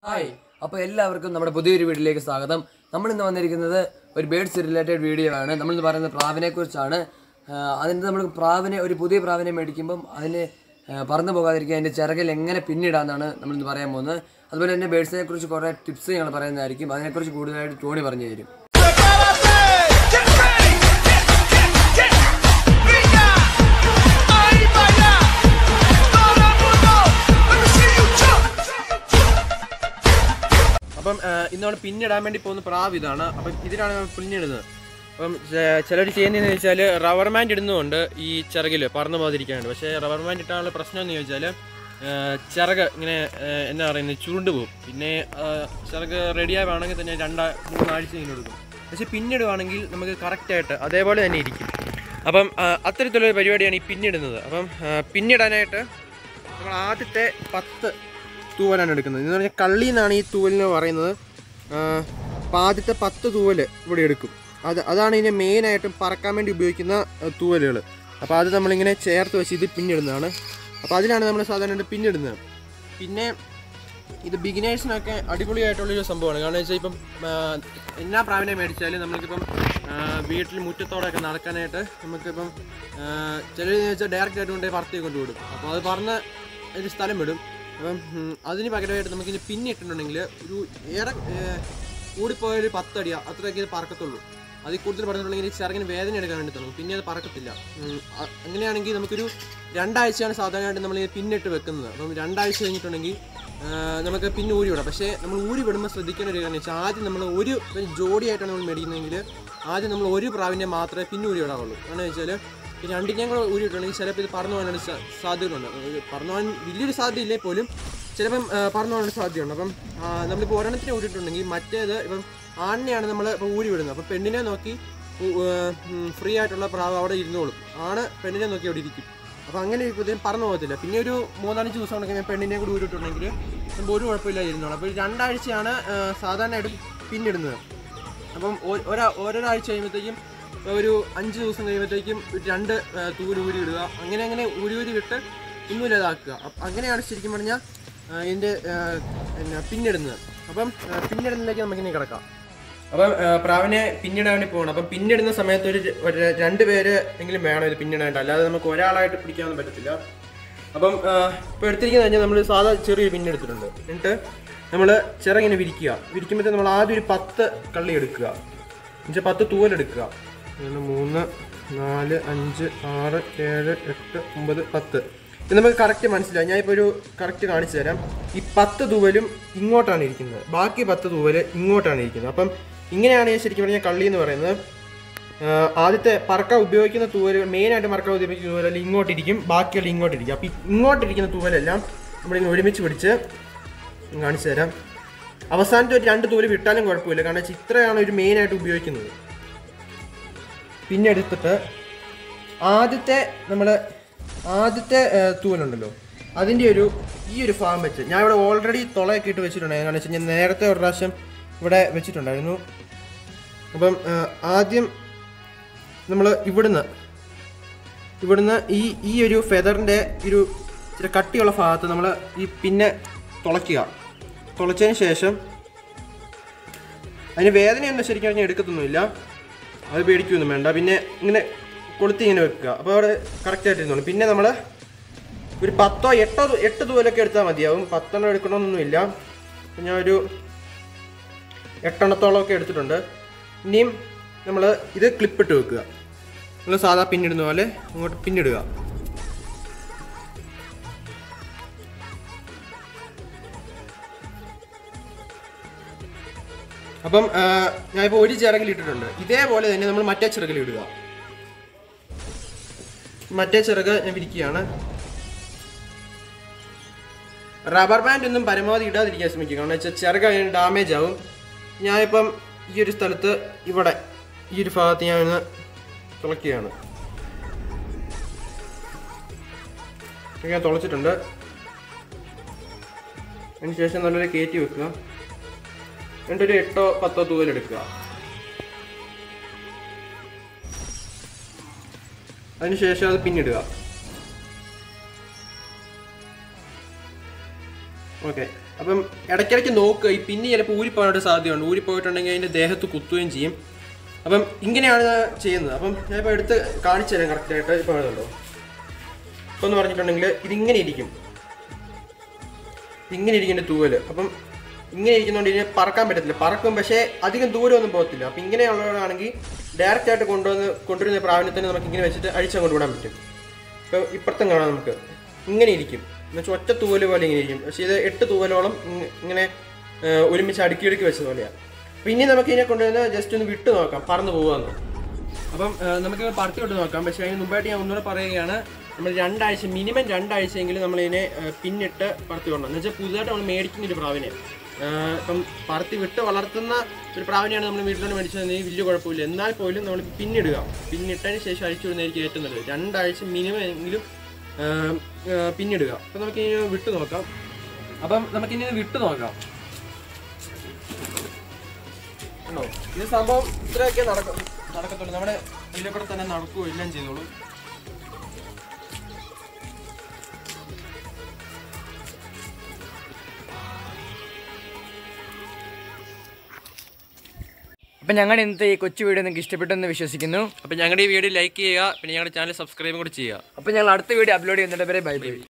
Hi അപ്പോൾ എല്ലാവർക്കും നമ്മുടെ പുതിയൊരു വീഡിയോയിലേക്ക് സ്വാഗതം നമ്മൾ ഇന്ന് വന്നിരിക്കുന്നത് ഒരു ബേഡ്സ് റിലേറ്റഡ് വീഡിയോ ആണ് നമ്മളിന്ന് പറയുന്നത് പ്രാവിനെ കുറിച്ചാണ് അതിന് നമ്മൾ പ്രാവിനെ ഒരു പുതിയ പ്രാവിനെ മേടിക്കുമ്പം അതിന് ആ, പറന്നു പോകാതിരിക്കാൻ അതിൻ്റെ ചിറകിൽ എങ്ങനെ പിന്നിടാന്നാണ് നമ്മളിന്ന് പറയാൻ പോകുന്നത് അതുപോലെ തന്നെ ബേഡ്സിനെ കുറിച്ച് കുറേ ടിപ്സ് ഞങ്ങൾ പറയുന്നതായിരിക്കും അതിനെക്കുറിച്ച് കൂടുതലായിട്ട് ടോണി പറഞ്ഞു തരും Get ready! Get, get, get! Venga! Ahí vaya! Todo el mundo! Let me see you jump! അപ്പം ഇന്ന് നമ്മൾ പിന്നിടാൻ വേണ്ടി പോകുന്ന പ്രാവ് ഇതാണ് അപ്പം ഇതിനാണ് നമ്മൾ പിന്നിടുന്നത് അപ്പം ചിലർ ചെയ്യുന്നതെന്ന് വെച്ചാൽ റബ്ബർ ബാൻഡ് ഇടുന്നുണ്ട് ഈ ചിറകിൽ പറന്നു പോകാതിരിക്കാനുണ്ട് പക്ഷേ റബ്ബർ ബാൻഡ് ഇട്ടാനുള്ള പ്രശ്നം എന്ന് ചോദിച്ചാൽ ചിറക് ഇങ്ങനെ ആ, എന്നാ പറയുന്നത് ചുരുണ്ട് പോകും പിന്നെ ആ, ചിറക് റെഡിയാവുകയാണെങ്കിൽ തന്നെ രണ്ടാ മൂന്നാഴ്ച ഇങ്ങനെ എടുക്കും പക്ഷേ പിന്നിടുവാണെങ്കിൽ നമുക്ക് കറക്റ്റായിട്ട് അതേപോലെ തന്നെ ഇരിക്കും അപ്പം ആ, അത്തരത്തിലൊരു പരിപാടിയാണ് ഈ പിന്നിടുന്നത് അപ്പം ആ, പിന്നിടാനായിട്ട് നമ്മൾ ആദ്യത്തെ പത്ത് തൂവലാണ് എടുക്കുന്നത് എന്ന് പറഞ്ഞാൽ കള്ളി എന്നാണ് ഈ തൂവലിന് പറയുന്നത് അപ്പോൾ ആദ്യത്തെ പത്ത് തൂവൽ ഇവിടെ എടുക്കും അത് അതാണ് ഇതിൻ്റെ മെയിനായിട്ടും പറക്കാൻ വേണ്ടി ഉപയോഗിക്കുന്ന തൂവലുകൾ അപ്പോൾ അത് നമ്മളിങ്ങനെ ചേർത്ത് വെച്ച് ഇത് പിന്നിടുന്നതാണ് അപ്പോൾ അതിലാണ് നമ്മൾ സാധാരണ പിന്നിടുന്നത് പിന്നെ ഇത് ബിഗിനേഴ്സിനൊക്കെ അടിപൊളിയായിട്ടുള്ളൊരു സംഭവമാണ് കാരണം വെച്ചാൽ ഇപ്പം ആ, എല്ലാ പ്രാവിനെ മേടിച്ചാലും നമ്മൾക്കിപ്പം ആ, വീട്ടിൽ മുറ്റത്തോടെയൊക്കെ നടക്കാനായിട്ട് നമുക്കിപ്പം ചിലർ വെച്ചാൽ ഡയറക്റ്റ് ആയിട്ട് കൊണ്ടുപോയി പറത്തി കൊണ്ടുവിടും അപ്പോൾ അത് പറഞ്ഞ് ഒരു സ്ഥലം വിടും അപ്പം ഉം, അതിന് പകരമായിട്ട് നമുക്കിനി പിന്നിട്ടുണ്ടെങ്കിൽ ഒരു ഏറെ ഏ, കൂടിപ്പോയ ഒരു പത്തടി അത്രയൊക്കെ ഇത് പറക്കത്തുള്ളൂ അതിൽ കൂടുതൽ പറഞ്ഞിട്ടുണ്ടെങ്കിൽ ഈ ചിറകിന് വേദന എടുക്കാൻ വേണ്ടി തുടങ്ങും പിന്നെ അത് പറക്കത്തില്ല ഉം, അ- അങ്ങനെയാണെങ്കിൽ നമുക്കൊരു രണ്ടാഴ്ചയാണ് സാധാരണയായിട്ട് നമ്മൾ ഈ പിന്നിട്ട് വെക്കുന്നത് അപ്പം രണ്ടാഴ്ച കഴിഞ്ഞിട്ടുണ്ടെങ്കിൽ ആ, നമുക്ക് പിന്നെ ഊരി വിടാം പക്ഷേ നമ്മൾ ഊരി വിടുമ്പോൾ ശ്രദ്ധിക്കേണ്ട ഒരു കാര്യം വെച്ചാൽ ആദ്യം നമ്മൾ ഒരു ഒരു ജോഡിയായിട്ടാണ് നമ്മൾ മേടിക്കുന്നതെങ്കിൽ ആദ്യം നമ്മൾ ഒരു പ്രാവിനെ മാത്രമേ പിന്നെ ഊരി വിടാവുള്ളൂ കാരണം വെച്ചാൽ ഈ രണ്ടിനെയും കൂടെ ഊരി വിട്ടുണ്ടെങ്കിൽ ചിലപ്പോൾ ഇത് പറന്നു പോകാനുള്ള സാ- സാധ്യതയുണ്ട് അത് പറന്നു പോകാൻ വലിയൊരു സാധ്യതയില്ലേ പോലും ചിലപ്പം ആ, പറന്നു പോകാനുള്ള സാധ്യതയുണ്ട് അപ്പം ആ, നമ്മളിപ്പോൾ ഒരെണ്ണത്തിന് ഊരിയിട്ടുണ്ടെങ്കിൽ മറ്റേത് ഇപ്പം ആണിനെയാണ് നമ്മൾ ഇപ്പോൾ ഊരി വിടുന്നത് അപ്പം പെണ്ണിനെ നോക്കി ഫ്രീ ആയിട്ടുള്ള പ്രാവ് അവിടെ ഇരുന്നോളും ആണ് പെണ്ണിനെ നോക്കി അവിടെ ഇരിക്കും അപ്പോൾ അങ്ങനെ ഇരിക്കുമ്പോഴത്തേക്കും പറന്നു പോകത്തില്ല പിന്നെ ഒരു മൂന്നാലഞ്ച് ദിവസം കൊണ്ടൊക്കെ ഞാൻ പെണ്ണിനെ കൂടി ഊരിയിട്ടുണ്ടെങ്കിൽ നമുക്ക് ഒരു കുഴപ്പമില്ല ഇരുന്നോളും അപ്പോൾ രണ്ടാഴ്ചയാണ് ആ, സാധാരണയായിട്ട് പിന്നിടുന്നത് അപ്പം ഒ- ഒരാ ഓരോരാഴ്ച കഴിയുമ്പോഴത്തേക്കും ഒരു അഞ്ച് ദിവസം കഴിയുമ്പോഴത്തേക്കും ഒരു രണ്ട് ആ, തൂര് ഊരി ഇടുക അങ്ങനെ അങ്ങനെ ഊരി ഊരി വിട്ട് ഒന്നുമില്ല ഇതാക്കുക അപ്പം അങ്ങനെയാണ് ശരിക്കും പറഞ്ഞാൽ ഇതിൻ്റെ പിന്നെ പിന്നിടുന്നത് അപ്പം ആ, പിന്നിടുന്നതിലേക്ക് നമുക്കിനി കിടക്കാം അപ്പം ആ, പ്രാവിനെ പിന്നിടാൻ വേണ്ടി പോകണം അപ്പം പിന്നിടുന്ന സമയത്ത് ഒരു ഒരു രണ്ട് പേര് എങ്കിലും വേണം ഇത് പിന്നിടാനായിട്ട് അല്ലാതെ നമുക്ക് ഒരാളായിട്ട് പിടിക്കാനൊന്നും പറ്റത്തില്ല അപ്പം ഇപ്പോൾ എടുത്തിരിക്കുന്നത് കഴിഞ്ഞാൽ നമ്മൾ സാധാ ചെറിയൊരു പിന്നെടുത്തിട്ടുണ്ട് എന്നിട്ട് നമ്മൾ ചിറകിനെ വിരിക്കുക വിരിക്കുമ്പോഴത്തേക്ക് നമ്മൾ ആദ്യം ഒരു പത്ത് കള്ളി എടുക്കുക എന്നുവെച്ചാൽ പത്ത് തൂവലെടുക്കുക അങ്ങനെ മൂന്ന് നാല് അഞ്ച് ആറ് ഏഴ് എട്ട് ഒമ്പത് പത്ത് ഇത് നമുക്ക് കറക്റ്റ് മനസ്സിലായി ഞാൻ ഇപ്പോൾ ഒരു കറക്റ്റ് കാണിച്ചു തരാം ഈ പത്ത് തൂവലും ഇങ്ങോട്ടാണ് ഇരിക്കുന്നത് ബാക്കി പത്ത് തൂവല് ഇങ്ങോട്ടാണ് ഇരിക്കുന്നത് അപ്പം ഇങ്ങനെയാണ് ഈ ശരിക്കും പറഞ്ഞാൽ കള്ളി എന്ന് പറയുന്നത് ആഹ് ആദ്യത്തെ പറക്കാൻ ഉപയോഗിക്കുന്ന തൂവലുകൾ മെയിനായിട്ട് പറക്കാൻ ഉപയോഗിക്കുന്ന തൂവലെല്ലാം ഇങ്ങോട്ടിരിക്കും ബാക്കിയെല്ലാം ഇങ്ങോട്ടിരിക്കും അപ്പോൾ ഇങ്ങോട്ടിരിക്കുന്ന തൂവലെല്ലാം നമ്മളിങ്ങനെ ഒരുമിച്ച് പിടിച്ച് കാണിച്ചു തരാം അവസാനത്തെ ഒരു രണ്ട് തൂവല് വിട്ടാലും കുഴപ്പമില്ല കാരണം വെച്ചാൽ ഇത്രയാണ് ഒരു മെയിനായിട്ട് ഉപയോഗിക്കുന്നത് പിന്നെ എടുത്തിട്ട് ആദ്യത്തെ നമ്മൾ ആദ്യത്തെ ആഹ് തൂവലുണ്ടല്ലോ അതിൻ്റെ ഒരു ഈ ഒരു ഫാം വെച്ച് ഞാൻ ഇവിടെ ഓൾറെഡി തുളയൊക്കെ ഇട്ട് വെച്ചിട്ടുണ്ടായിരുന്നു കാരണം വെച്ചാൽ ഞാൻ നേരത്തെ ഒരു പ്രാവശ്യം ഇവിടെ വെച്ചിട്ടുണ്ടായിരുന്നു അപ്പം ആഹ് ആദ്യം നമ്മൾ ഇവിടുന്ന് ഇവിടുന്ന് ഈ ഈ ഒരു ഫെദറിൻ്റെ ഒരു ഇച്ചിരി കട്ടിയുള്ള ഭാഗത്ത് നമ്മൾ ഈ പിന്നെ തുളയ്ക്കുക തുളച്ചതിന് ശേഷം അതിന് വേദനയൊന്നും ശരിക്കും പറഞ്ഞാൽ എടുക്കത്തൊന്നുമില്ല അത് പേടിക്കൊന്നും വേണ്ട പിന്നെ ഇങ്ങനെ കൊളുത്തി ഇങ്ങനെ വെക്കുക അപ്പോൾ അവിടെ കറക്റ്റായിട്ട് ഇരുന്നോളും പിന്നെ നമ്മൾ ഒരു പത്തോ എട്ടോ തു- എട്ട് തൂവലൊക്കെ എടുത്താൽ മതിയാവും പത്തെണ്ണം എടുക്കണമെന്നൊന്നുമില്ല അപ്പം ഞാൻ ഒരു എട്ടെണ്ണത്തോളമൊക്കെ എടുത്തിട്ടുണ്ട് ഇനിയും നമ്മൾ ഇത് ക്ലിപ്പിട്ട് വെക്കുക നമ്മൾ സാധാ പിന്നിടുന്ന പോലെ ഇങ്ങോട്ട് പിന്നിടുക അപ്പം ആ, ഞാനിപ്പോൾ ഒരു ചിറകിൽ ഇട്ടിട്ടുണ്ട് ഇതേപോലെ തന്നെ നമ്മൾ മറ്റേ ചിറകിൽ ഇടുക മറ്റേ ചിറക് ഞാൻ വിരിക്കുകയാണ് റബ്ബർ ബാൻഡ് ഒന്നും പരമാവധി ഇടാതിരിക്കാൻ ശ്രമിക്കുക കാരണം വെച്ചാൽ ചിറക് അതിന് ഡാമേജ് ആവും ഞാനിപ്പം ഈ ഒരു സ്ഥലത്ത് ഇവിടെ ഈ ഒരു ഭാഗത്ത് ഞാൻ ഒന്ന് തുളയ്ക്കുകയാണ് ഇത് ഞാൻ തുളച്ചിട്ടുണ്ട് അതിന് ശേഷം നല്ലൊരു കയറ്റി വെക്കുക എന്നിട്ട് ഒരു എട്ടോ പത്തോ തൂവലെടുക്കുക അതിനുശേഷം അത് പിന്നിടുക ഓക്കെ അപ്പം ഇടയ്ക്കിടയ്ക്ക് നോക്കുക ഈ പിന്നെ ചിലപ്പോൾ ഊരിപ്പോകാനായിട്ട് സാധ്യതയുണ്ട് ഊരിപ്പോയിട്ടുണ്ടെങ്കിൽ അതിൻ്റെ ദേഹത്ത് കുത്തുകയും ചെയ്യും അപ്പം ഇങ്ങനെയാണ് ചെയ്യുന്നത് അപ്പം ഞാനിപ്പോൾ എടുത്ത് കാണിച്ചു തരാം കറക്റ്റായിട്ട് ഇപ്പോൾ വേണമെന്നുണ്ടോ ഇപ്പം എന്ന് പറഞ്ഞിട്ടുണ്ടെങ്കിൽ ഇതിങ്ങനെ ഇരിക്കും ഇങ്ങനെ ഇരിക്കേണ്ട തൂവല് അപ്പം ഇങ്ങനെ ഇരിക്കുന്നതുകൊണ്ട് ഇതിനെ പറക്കാൻ പറ്റത്തില്ല പറക്കും പക്ഷേ അധികം ദൂരം ഒന്നും പോകത്തില്ല അപ്പം ഇങ്ങനെയുള്ളവരാണെങ്കിൽ ഡയറക്റ്റ് ആയിട്ട് കൊണ്ടുവന്ന് കൊണ്ടുവരുന്ന പ്രാവിനെ തന്നെ നമുക്ക് ഇങ്ങനെ വെച്ചിട്ട് അഴിച്ചങ്ങോട്ട് വിടാൻ പറ്റും ഇപ്പോൾ ഇപ്പുറത്തും കാണാം നമുക്ക് ഇങ്ങനെ ഇരിക്കും എന്നുവെച്ചാൽ ഒറ്റ തൂവല് പോലെ ഇങ്ങനെ ഇരിക്കും പക്ഷേ ഇത് എട്ട് തൂവലോളം ഇങ്ങ- ഇങ്ങനെ ആ, ഒരുമിച്ച് അടുക്കി അടുക്കി വെച്ചത് പോലെയാണ് അപ്പം ഇനി നമുക്ക് ഇതിനെ കൊണ്ടുവന്ന് ജസ്റ്റ് ഒന്ന് വിട്ട് നോക്കാം പറന്ന് പോകാമെന്ന് അപ്പം ആ, നമുക്ക് പറത്തി വിട്ട് നോക്കാം പക്ഷേ അതിന് മുമ്പായിട്ട് ഞാൻ ഒന്നുകൂടെ പറയുകയാണ് നമ്മൾ രണ്ടാഴ്ച മിനിമം രണ്ടാഴ്ചയെങ്കിലും നമ്മളിതിനെ ആ, പിന്നിട്ട് പറത്തി വിടണം എന്ന് വെച്ചാൽ പുതുതായിട്ട് നമ്മൾ മേടിക്കുന്ന ഒരു പ്രാവിനെ ആ, ഇപ്പം പറത്തി വിട്ട് വളർത്തുന്ന ഒരു പ്രാവിനെയാണ് നമ്മൾ വീട്ടിലോട്ട് മേടിച്ചതെങ്കിൽ വലിയ കുഴപ്പമില്ല എന്നാൽ പോലും നമ്മൾ പിന്നിടുക പിന്നിട്ടതിന് ശേഷം അഴിച്ചു വിടുന്നതായിരിക്കും ഏറ്റവും നല്ലത് രണ്ടാഴ്ച മിനിമം എങ്കിലും ആ, ആ, പിന്നിടുക അപ്പം നമുക്ക് ഇനി വിട്ട് നോക്കാം അപ്പം നമുക്കിനി ഇത് വിട്ട് നോക്കാം ഉണ്ടോ ഇത് സംഭവം ഇത്രയൊക്കെ നടക്കും നടക്കത്തുള്ളൂ നമ്മുടെ ഇതിലെ കൂടെ തന്നെ നടക്കുകയോ എല്ലാം ചെയ്തോളൂ അപ്പം ഞങ്ങളുടെ ഇന്നത്തെ ഈ കൊച്ചു വീഡിയോ നിങ്ങൾക്ക് ഇഷ്ടപ്പെട്ടെന്ന് വിശ്വസിക്കുന്നു അപ്പം ഞങ്ങളുടെ ഈ വീഡിയോ ലൈക്ക് ചെയ്യുക പിന്നെ ഞങ്ങളുടെ ചാനൽ സബ്സ്ക്രൈബും കൂടി ചെയ്യുക അപ്പം ഞങ്ങൾ അടുത്ത വീഡിയോ അപ്ലോഡ് ചെയ്യുന്നതിന്റെ പേരെ ബൈ ബൈ